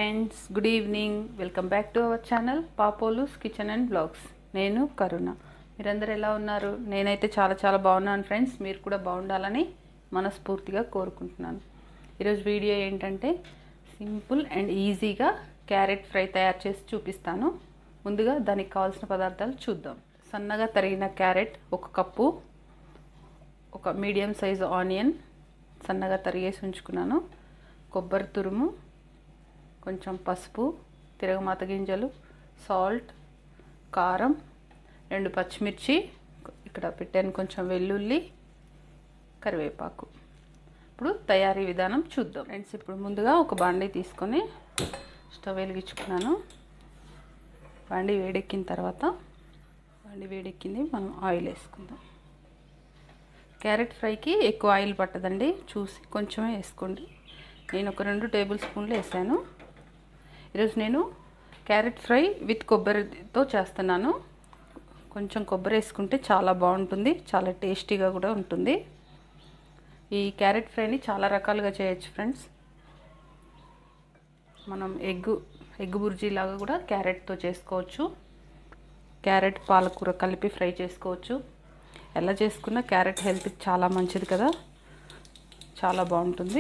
friends good evening welcome back to our channel పాపోలుస్ kitchen and blogs నేను కరుణ మీరందరూ ఎలా ఉన్నారు నేనైతే చాలా చాలా బాగున్నాను ఫ్రెండ్స్ మీరు కూడా బాగుండాలని మనస్ఫూర్తిగా కోరుకుంటున్నాను ఈరోజు వీడియో ఏంటంటే సింపుల్ అండ్ ఈజీగా క్యారెట్ ఫ్రై తయారు చేసి చూపిస్తాను ముందుగా దానికి కావాల్సిన పదార్థాలు చూద్దాం సన్నగా తరిగిన క్యారెట్ ఒక కప్పు ఒక మీడియం సైజు ఆనియన్ సన్నగా తరిగేసి ఉంచుకున్నాను కొబ్బరి తురుము కొంచెం పసుపు తిరగమాత గింజలు సాల్ట్ కారం రెండు పచ్చిమిర్చి ఇక్కడ పెట్టాను కొంచెం వెల్లుల్లి కరివేపాకు ఇప్పుడు తయారీ విధానం చూద్దాం ఫ్రెండ్స్ ఇప్పుడు ముందుగా ఒక బాండీ తీసుకొని స్టవ్ వెలిగించుకున్నాను బాండీ వేడెక్కిన తర్వాత బాండీ వేడెక్కింది మనం ఆయిల్ వేసుకుందాం క్యారెట్ ఫ్రైకి ఎక్కువ ఆయిల్ పట్టదండి చూసి కొంచెమే వేసుకోండి నేను ఒక రెండు టేబుల్ స్పూన్లు వేసాను ఈరోజు నేను క్యారెట్ ఫ్రై విత్ కొబ్బరితో చేస్తున్నాను కొంచెం కొబ్బరి వేసుకుంటే చాలా బాగుంటుంది చాలా టేస్టీగా కూడా ఉంటుంది ఈ క్యారెట్ ఫ్రైని చాలా రకాలుగా చేయొచ్చు ఫ్రెండ్స్ మనం ఎగ్ ఎగ్ బుర్జీ లాగా కూడా క్యారెట్తో చేసుకోవచ్చు క్యారెట్ పాలకూర కలిపి ఫ్రై చేసుకోవచ్చు ఎలా చేసుకున్నా క్యారెట్ హెల్త్కి చాలా మంచిది కదా చాలా బాగుంటుంది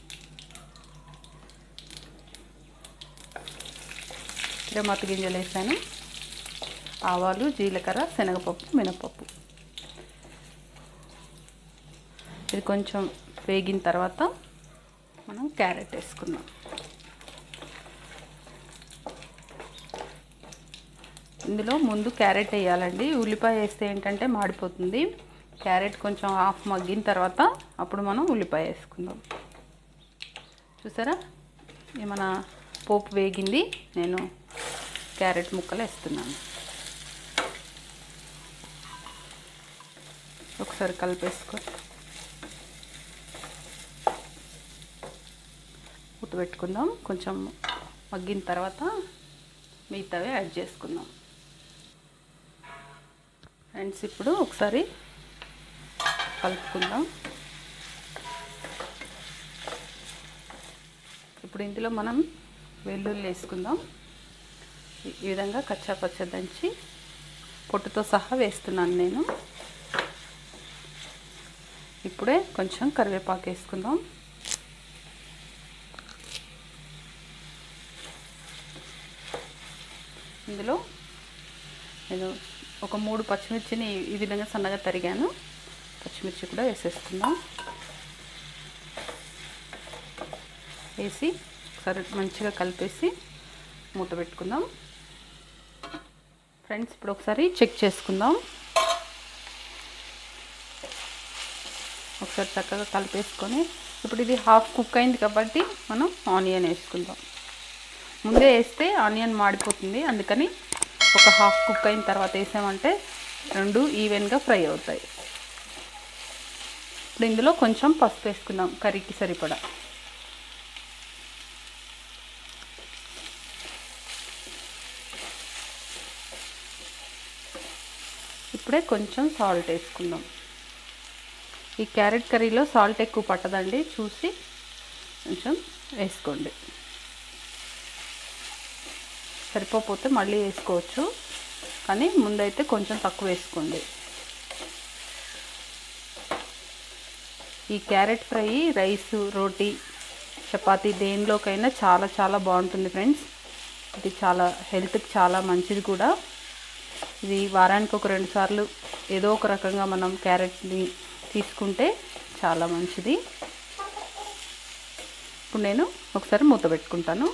తిరమత గింజలు వేసాను ఆవాలు జీలకర్ర శనగపప్పు మినపప్పు ఇది కొంచెం వేగిన తర్వాత మనం క్యారెట్ వేసుకుందాం ఇందులో ముందు క్యారెట్ వేయాలండి ఉల్లిపాయ వేస్తే ఏంటంటే మాడిపోతుంది క్యారెట్ కొంచెం హాఫ్ మగ్గిన తర్వాత అప్పుడు మనం ఉల్లిపాయ వేసుకుందాం చూసారా మన పోపు వేగింది నేను క్యారెట్ ముక్కలు వేస్తున్నాను ఒకసారి కలిపేసుకో ఉట్టు పెట్టుకుందాం కొంచెం మగ్గిన తర్వాత మిగతావి యాడ్ చేసుకుందాం ఫ్రెండ్స్ ఇప్పుడు ఒకసారి కలుపుకుందాం ఇప్పుడు ఇందులో మనం వెల్లుల్లి వేసుకుందాం ఈ విధంగా కచ్చా పచ్చ దంచి పొట్టుతో సహా వేస్తున్నాను నేను ఇప్పుడే కొంచెం కరివేపాకు వేసుకుందాం ఇందులో నేను ఒక మూడు పచ్చిమిర్చిని ఈ విధంగా సన్నగా తరిగాను పచ్చిమిర్చి కూడా వేసేసుకుందాం వేసి ఒకసారి మంచిగా కలిపేసి మూత పెట్టుకుందాం ఫ్రెండ్స్ ఇప్పుడు ఒకసారి చెక్ చేసుకుందాం ఒకసారి చక్కగా కలిపేసుకొని ఇప్పుడు ఇది హాఫ్ కుక్ అయింది కాబట్టి మనం ఆనియన్ వేసుకుందాం ముందే వేస్తే ఆనియన్ మాడిపోతుంది అందుకని ఒక హాఫ్ కుక్ అయిన తర్వాత వేసామంటే రెండు ఈవెన్గా ఫ్రై అవుతాయి ఇప్పుడు ఇందులో కొంచెం పసుపు వేసుకుందాం కర్రీకి సరిపడా ఇప్పుడే కొంచెం సాల్ట్ వేసుకుందాం ఈ క్యారెట్ కర్రీలో సాల్ట్ ఎక్కువ పట్టదండి చూసి కొంచెం వేసుకోండి సరిపోతే మళ్ళీ వేసుకోవచ్చు కానీ ముందైతే కొంచెం తక్కువ వేసుకోండి ఈ క్యారెట్ ఫ్రై రైస్ రోటీ చపాతీ దేనిలోకైనా చాలా చాలా బాగుంటుంది ఫ్రెండ్స్ ఇది చాలా హెల్త్కి చాలా మంచిది కూడా ఇది వారానికి ఒక రెండు సార్లు ఏదో ఒక రకంగా మనం క్యారెట్ని తీసుకుంటే చాలా మంచిది ఇప్పుడు నేను ఒకసారి మూత పెట్టుకుంటాను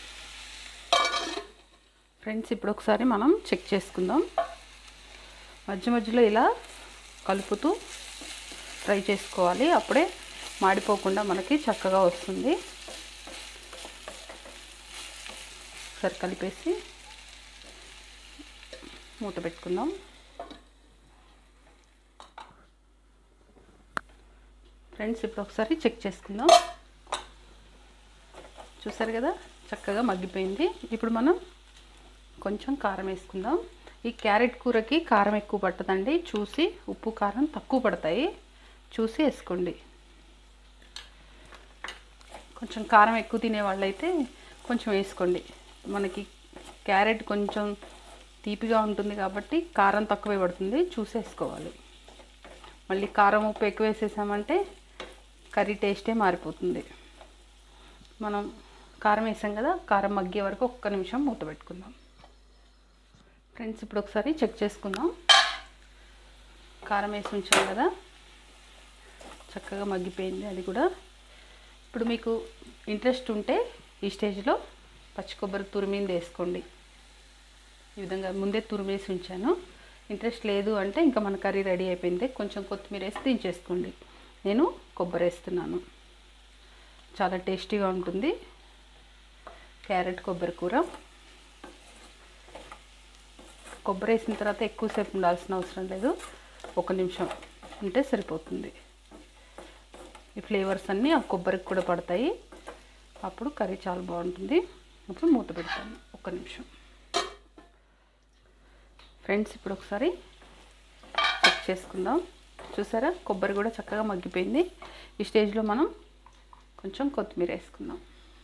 ఫ్రెండ్స్ ఇప్పుడు ఒకసారి మనం చెక్ చేసుకుందాం మధ్య మధ్యలో ఇలా కలుపుతూ ఫ్రై చేసుకోవాలి అప్పుడే మాడిపోకుండా మనకి చక్కగా వస్తుంది ఒకసారి కలిపేసి మూత పెట్టుకుందాం ఫ్రెండ్స్ ఇప్పుడు ఒకసారి చెక్ చేసుకుందాం చూసారు కదా చక్కగా మగ్గిపోయింది ఇప్పుడు మనం కొంచెం కారం వేసుకుందాం ఈ క్యారెట్ కూరకి కారం ఎక్కువ పట్టదండి చూసి ఉప్పు కారం తక్కువ పడతాయి చూసి వేసుకోండి కొంచెం కారం ఎక్కువ తినే వాళ్ళైతే కొంచెం వేసుకోండి మనకి క్యారెట్ కొంచెం తీపిగా ఉంటుంది కాబట్టి కారం తక్కువే పడుతుంది చూసేసుకోవాలి మళ్ళీ కారం ఉప్పు ఎక్కువ వేసేసామంటే కర్రీ టేస్టే మారిపోతుంది మనం కారం వేసాం కదా కారం మగ్గే వరకు ఒక్క నిమిషం మూత పెట్టుకుందాం ఫ్రెండ్స్ ఇప్పుడు ఒకసారి చెక్ చేసుకుందాం కారం వేసి ఉంచాం కదా చక్కగా మగ్గిపోయింది అది కూడా ఇప్పుడు మీకు ఇంట్రెస్ట్ ఉంటే ఈ స్టేజ్లో పచ్చి కొబ్బరి తురిమింది వేసుకోండి ఈ విధంగా ముందే తురిమేసి ఉంచాను ఇంట్రెస్ట్ లేదు అంటే ఇంకా మన కర్రీ రెడీ అయిపోయింది కొంచెం కొత్తిమీర వేసి దించేసుకోండి నేను కొబ్బరి వేస్తున్నాను చాలా టేస్టీగా ఉంటుంది క్యారెట్ కొబ్బరి కూర కొబ్బరి వేసిన తర్వాత ఎక్కువసేపు ఉండాల్సిన అవసరం లేదు ఒక నిమిషం ఉంటే సరిపోతుంది ఈ ఫ్లేవర్స్ అన్నీ ఆ కొబ్బరికి కూడా పడతాయి అప్పుడు కర్రీ చాలా బాగుంటుంది అప్పుడు మూత పెడతాను ఒక్క నిమిషం ఫ్రెండ్స్ ఇప్పుడు ఒకసారి చెక్ చేసుకుందాం చూసారా కొబ్బరి కూడా చక్కగా మగ్గిపోయింది ఈ స్టేజ్లో మనం కొంచెం కొత్తిమీర వేసుకుందాం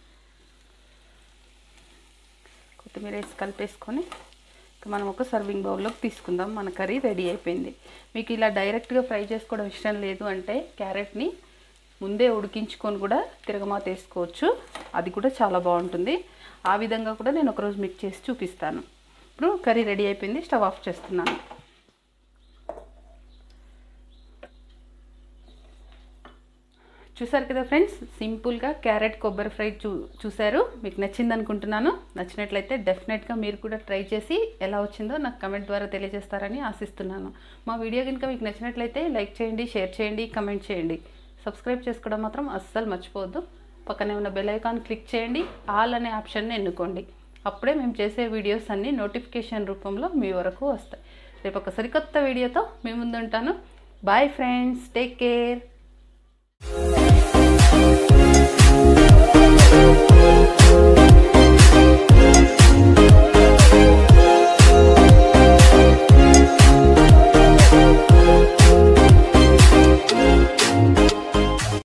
కొత్తిమీర వేసి కలిపేసుకొని ఇక మనం ఒక సర్వింగ్ బౌల్లోకి తీసుకుందాం మన కర్రీ రెడీ అయిపోయింది మీకు ఇలా డైరెక్ట్గా ఫ్రై చేసుకోవడం ఇష్టం లేదు అంటే క్యారెట్ని ముందే ఉడికించుకొని కూడా తిరగమాత వేసుకోవచ్చు అది కూడా చాలా బాగుంటుంది ఆ విధంగా కూడా నేను ఒకరోజు మిక్స్ చేసి చూపిస్తాను ఇప్పుడు కర్రీ రెడీ అయిపోయింది స్టవ్ ఆఫ్ చేస్తున్నాను చూసారు కదా ఫ్రెండ్స్ సింపుల్గా క్యారెట్ కొబ్బరి ఫ్రై చూ చూసారు మీకు నచ్చింది అనుకుంటున్నాను నచ్చినట్లయితే డెఫినెట్గా మీరు కూడా ట్రై చేసి ఎలా వచ్చిందో నాకు కమెంట్ ద్వారా తెలియజేస్తారని ఆశిస్తున్నాను మా వీడియో కనుక మీకు నచ్చినట్లయితే లైక్ చేయండి షేర్ చేయండి కమెంట్ చేయండి సబ్స్క్రైబ్ చేసుకోవడం మాత్రం అస్సలు మర్చిపోవద్దు పక్కనే ఉన్న బెల్ ఐకాన్ క్లిక్ చేయండి ఆల్ అనే ఆప్షన్ని ఎన్నుకోండి అప్పుడే మేము చేసే వీడియోస్ అన్నీ నోటిఫికేషన్ రూపంలో మీ వరకు వస్తాయి రేపు ఒక సరికొత్త వీడియోతో మీ ముందుంటాను బాయ్ ఫ్రెండ్స్ టేక్ కేర్